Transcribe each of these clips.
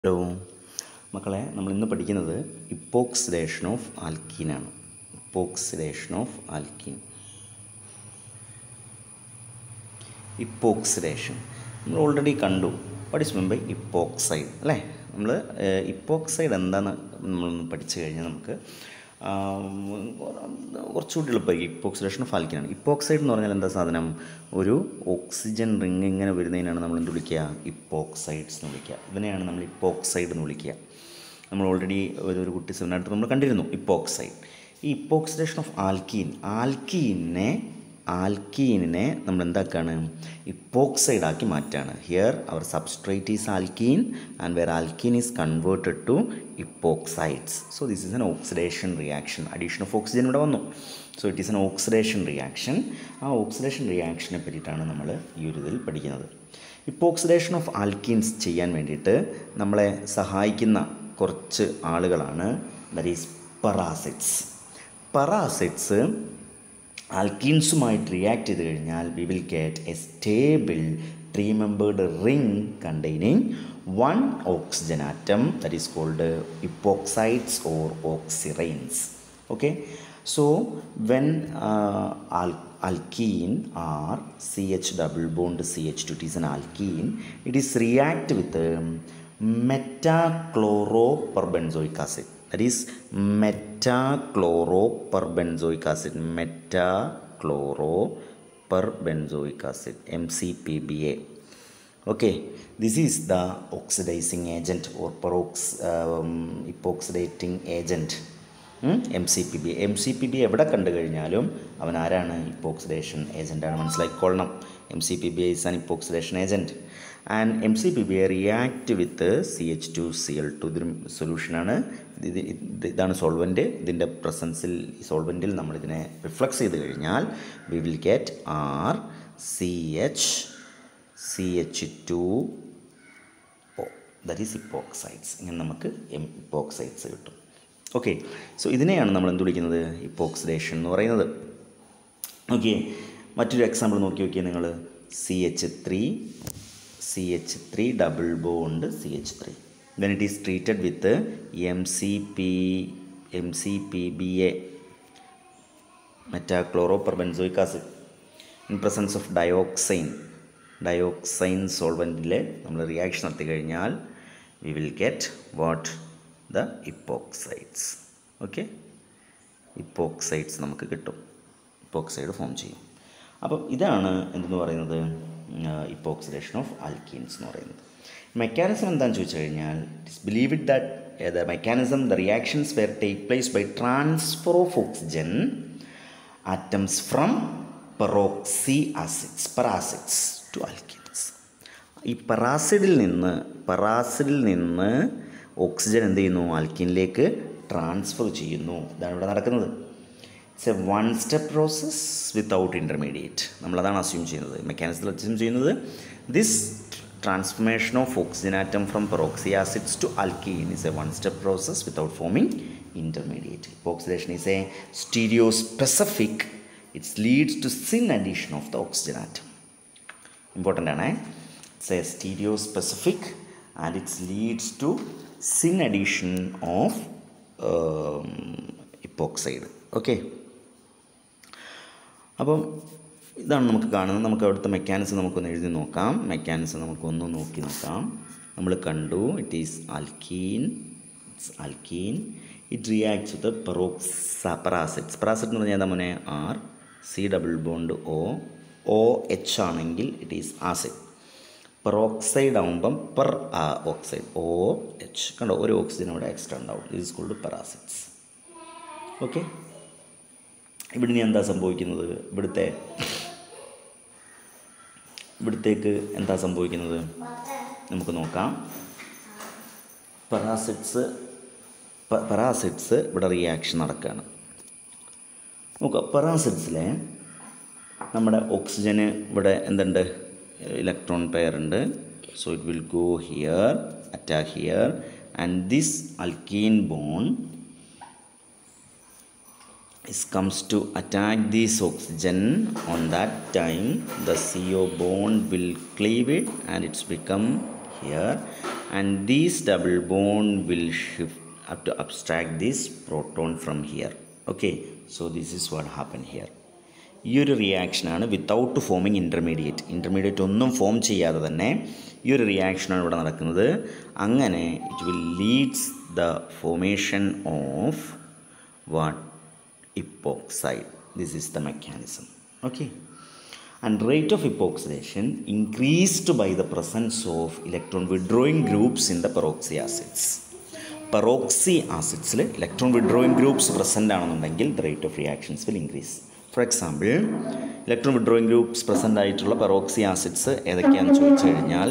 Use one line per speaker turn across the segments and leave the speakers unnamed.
Hello മക്കളെ നമ്മൾ ഇന്ന് പഠിക്കുന്നത് ഇപ്പോക്സിഡേഷൻ ഓഫ് ആൽക്കീനാണ് ഇപ്പോക്സിഡേഷൻ ഓഫ് ആൽക്കീൻ ഇപ്പോക്സിഡേഷൻ നമ്മൾ ഓൾറെഡി കണ്ടു വാട്ട് ഇസ് മെമ്പർ ഇപ്പോക്സൈഡ് അല്ലേ നമ്മൾ ഇപ്പോക്സൈഡ് എന്താണെന്ന് നമ്മളൊന്ന് പഠിച്ചു കഴിഞ്ഞാൽ നമുക്ക് കുറച്ചുകൂടി എളുപ്പമായിരിക്കും ഇപ്പോക്സിഡേഷൻ ഓഫ് ആൽക്കിനാണ് ഇപ്പോക്സൈഡ് എന്ന് പറഞ്ഞാൽ എന്താ സാധനം ഒരു ഓക്സിജൻ റിങ് ഇങ്ങനെ വരുന്നതിനാണ് നമ്മൾ എന്ത് വിളിക്കുക ഇപ്പോക്സൈഡ്സ് എന്ന് വിളിക്കുക ഇതിനെയാണ് നമ്മൾ ഇപ്പോക്സൈഡ് എന്ന് വിളിക്കുക നമ്മൾ ഓൾറെഡി ഒരു ഒരു കുട്ടി സെമിനാറിൽ നമ്മൾ കണ്ടിരുന്നു ഇപ്പോക്സൈഡ് ഈ ഇപ്പോക്സിഡേഷൻ ഓഫ് ആൽക്കീൻ ആൽക്കീനെ ആൽക്കീനിനെ നമ്മൾ എന്താക്കാണ് ഇപ്പോക്സൈഡ് ആക്കി മാറ്റാണ് here our substrate is alkene and where alkene is converted to epoxides so this is an oxidation reaction addition of oxygen ഇവിടെ വന്നു so it is an oxidation reaction ആ ഓക്സിഡേഷൻ റിയാക്ഷനെ പറ്റിയിട്ടാണ് നമ്മൾ ഈ ഒരു ഇതിൽ പഠിക്കുന്നത് ഇപ്പോക്സിഡേഷൻ ഓഫ് ആൽക്കീൻസ് ചെയ്യാൻ വേണ്ടിയിട്ട് നമ്മളെ സഹായിക്കുന്ന കുറച്ച് ആളുകളാണ് ദറ്റ് ഈസ് പറാസിറ്റ്സ് പറാസിറ്റ്സ് ആൽക്കീൻസുമായിട്ട് റിയാക്ട് ചെയ്ത് കഴിഞ്ഞാൽ we will get a stable three membered ring containing one oxygen atom that is called epoxides or oxiranes okay so when alkene or CH double bond CH2 it is an alkene it is react with um, metachloroperbenzoic acid that is metachloroperbenzoic acid metachloroperbenzoic acid mcpba okay this is the oxidizing agent or perox um, epoxidating agent M C P B M C P B എവിടെ കണ്ടു കഴിഞ്ഞാലും അവൻ ആരാണ് epoxidation ഏജൻറ്റാണ് മനസ്സിലാക്കിക്കൊള്ളണം M C P B is an epoxidation agent and M C P B react with C H two C L two ഇതൊരു സൊല്യൂഷനാണ് ഇത് ഇതാണ് സോൾവൻറ്റ് ഇതിൻ്റെ പ്രസൻസിൽ സോൾവൻറ്റിൽ നമ്മളിതിനെ റിഫ്ലക്സ് ചെയ്ത് കഴിഞ്ഞാൽ we will get R C H C H two O that is epoxides ഇങ്ങനെ നമുക്ക് എം ഇപ്പോക്സൈഡ്സ് കിട്ടും ഓക്കെ സോ ഇതിനെയാണ് നമ്മൾ എന്ത് വിളിക്കുന്നത് ഇപ്പോക്സിഡേഷൻ എന്ന് പറയുന്നത് ഓക്കെ മറ്റൊരു എക്സാമ്പിൾ നോക്കി നോക്കിയാൽ നിങ്ങൾ C H three C H three double bond C H three then it is treated with M C P M C P B a metachloro perbenzoic acid in presence of dioxane dioxane സോൾവൻറ്റിൽ നമ്മൾ reaction നടത്തി കഴിഞ്ഞാൽ we will get what the epoxides okay epoxides നമുക്ക് കിട്ടും ഇപ്പോക്സൈഡ് form ചെയ്യും അപ്പം ഇതാണ് എന്തെന്ന് പറയുന്നത് ഇപ്പോക്സിഡേഷൻ ഓഫ് ആൽക്കീൻസ് എന്ന് പറയുന്നത് മെക്കാനിസം എന്താണെന്ന് ചോദിച്ചു കഴിഞ്ഞാൽ it's believe it that the mechanism the reactions where take place by transfer of oxygen atoms from peroxy acids peracids to alkenes ഈ പെറാസിഡിൽ നിന്ന് പെറാസിഡിൽ നിന്ന് ഓക്സിജൻ എന്ത് ചെയ്യുന്നു ആൽക്കീനിലേക്ക് ട്രാൻസ്ഫർ ചെയ്യുന്നു ഇതാണ് ഇവിടെ നടക്കുന്നത് it's a one step process without intermediate നമ്മളതാണ് അസ്യൂം ചെയ്യുന്നത് മെക്കാനിസത്തിൽ അസ്യൂം ചെയ്യുന്നത് this transformation of oxygen atom from peroxy acids to alkene is a one step process without forming intermediate oxidation is a stereo specific it's leads to syn addition of the oxygen atom important ആണ് it's a stereo specific and it's leads to syn addition of epoxide okay അപ്പം ഇതാണ് നമുക്ക് കാണുന്നത് നമുക്ക് അവിടുത്തെ mechanism നമുക്കൊന്ന് എഴുതി നോക്കാം മെക്കാനിസം നമുക്കൊന്ന് നോക്കി നോക്കാം നമ്മൾ കണ്ടു it is alkene it's alkene it reacts with perox peracids peracid എന്ന് പറഞ്ഞാൽ എന്താ മോനെ R C double bond O O H ആണെങ്കിൽ ഇറ്റ് ഈസ് ആസിഡ് പെറോക്സൈഡ് ആകുമ്പം പെർ ഓക്സൈഡ് ഒ എച്ച് കണ്ടോ ഒരു ഓക്സിജൻ അവിടെ എക്സ്ട്രാ ഉണ്ടാവും ഇത് ഇസ് കോൾഡ് പെറാസിറ്റ്സ് ഓക്കെ ഇവിടെ ഇനി എന്താ സംഭവിക്കുന്നത് ഇവിടുത്തെ ഇവിടത്തേക്ക് എന്താ സംഭവിക്കുന്നത് നമുക്ക് നോക്കാം പെറാസിറ്റ്സ് പെറാസിറ്റ്സ് ഇവിടെ റിയാക്ഷൻ നടക്കുകയാണ് നോക്കുക പെറാസിറ്റ്സിലെ നമ്മുടെ ഓക്സിജന് ഇവിടെ എന്തുണ്ട് ഇലക്ട്രോൺ പെയർ ഉണ്ട് so it will go here attack here and this alkene bond is comes to attack this oxygen on that time the CO bond will cleave it and it's become here and this double bond will shift up to abstract this proton from here okay so this is what happened here ഈ ഒരു റിയാക്ഷനാണ് without forming intermediate intermediate ഒന്നും form ചെയ്യാതെ തന്നെ ഈ ഒരു റിയാക്ഷനാണ് ഇവിടെ നടക്കുന്നത് അങ്ങനെ it will leads the formation of what epoxide this is the mechanism okay and rate of epoxidation increased by the presence of electron withdrawing groups in the peroxy acids. Peroxy ആസിഡ്സിൽ electron withdrawing groups present ആണെന്നുണ്ടെങ്കിൽ the rate of reactions will increase for example electron withdrawing groups present ആയിട്ടുള്ള peroxy acids ഏതൊക്കെയാണെന്ന് ചോദിച്ചു കഴിഞ്ഞാൽ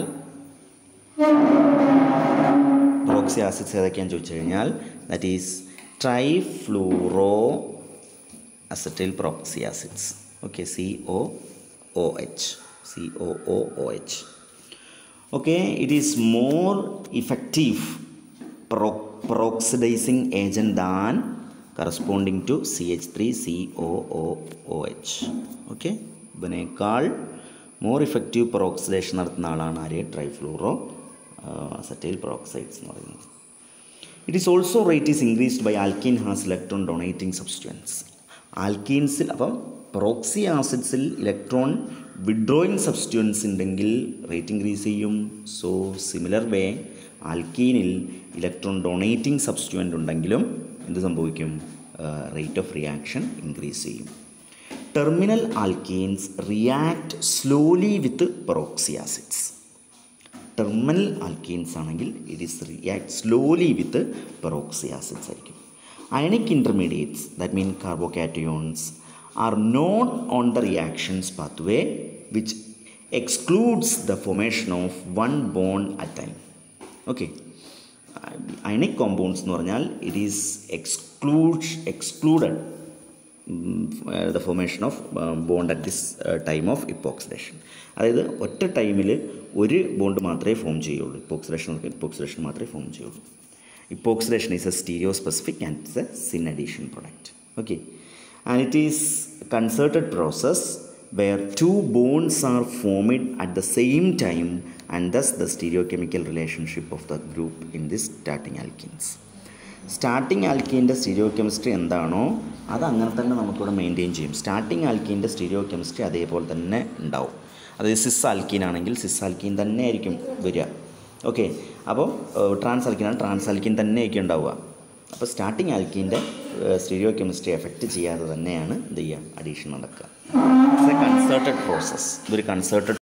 peroxy acids ഏതൊക്കെയാണെന്ന് ചോദിച്ചു കഴിഞ്ഞാൽ that is trifluoro acetyl peroxy acids okay C O O H C O O O H okay it is more effective peroxidising agent than corresponding to C H three C O O O H okay ഇതിനേക്കാൾ more effective peroxidation നടത്തുന്ന ആളാണ് ആര് trifluoro acetyl peroxides എന്ന് പറയുന്നത് it is also rate is increased by alkene has electron donating substituents ആൽക്കീൻസിൽ അപ്പം peroxy ആസിഡ്സിൽ electron withdrawing substituents ഉണ്ടെങ്കിൽ റേറ്റ് ഇൻക്രീസ് ചെയ്യും സോ സിമിലർ വേ ആൽക്കീനിൽ ഇലക്ട്രോൺ ഡൊണേറ്റിംഗ് സബ്സ്റ്റുവൻ്റ് ഉണ്ടെങ്കിലും എന്ത് സംഭവിക്കും റേറ്റ് ഓഫ് റിയാക്ഷൻ ഇൻക്രീസ് ചെയ്യും terminal alkenes react slowly with peroxy acids terminal alkenes ആണെങ്കിൽ it is react slowly with peroxy acids ആയിരിക്കും ionic intermediates that mean carbocations are known on the reactions pathway which excludes the formation of one bond at time okay ionic compounds എന്ന് പറഞ്ഞാൽ it is exclude excluded the formation of bond at this time of epoxidation അതായത് ഒറ്റ ടൈമിൽ ഒരു bond മാത്രമേ form ചെയ്യുള്ളൂ ഇപ്പോക്സിഡേഷൻ ഇപ്പോക്സിഡേഷൻ മാത്രമേ form ചെയ്യുള്ളൂ epoxidation is a stereo specific and it's a syn addition product okay and it is concerted process where two bonds are formed at the same time and thus the stereochemical relationship of the group in this starting alkenes starting ആൽക്കീൻ്റെ stereo chemistry എന്താണോ അത് അങ്ങനെ തന്നെ നമുക്കിവിടെ maintain ചെയ്യും starting ആൽക്കീൻ്റെ stereo chemistry അതേപോലെ തന്നെ ഉണ്ടാവും അതായത് സിസ് ആൽക്കീൻ ആണെങ്കിൽ സിസ് ആൽക്കീൻ തന്നെ ആയിരിക്കും വരിക ഓക്കെ അപ്പോൾ ട്രാൻസ് ആൽക്കീനാണ് ട്രാൻസ് ആൽക്കീൻ തന്നെ ആയിരിക്കും ഉണ്ടാവുക അപ്പോൾ സ്റ്റാർട്ടിങ് ആൽക്കീൻ്റെ സ്റ്റീരിയോ കെമിസ്ട്രി എഫക്റ്റ് ചെയ്യാതെ തന്നെയാണ് എന്ത് ചെയ്യുക അഡീഷൻ നടക്കുക ഇറ്റ്സ് എ കൺസേർട്ടഡ് പ്രോസസ്സ് ഇതൊരു കൺസേർട്ടഡ്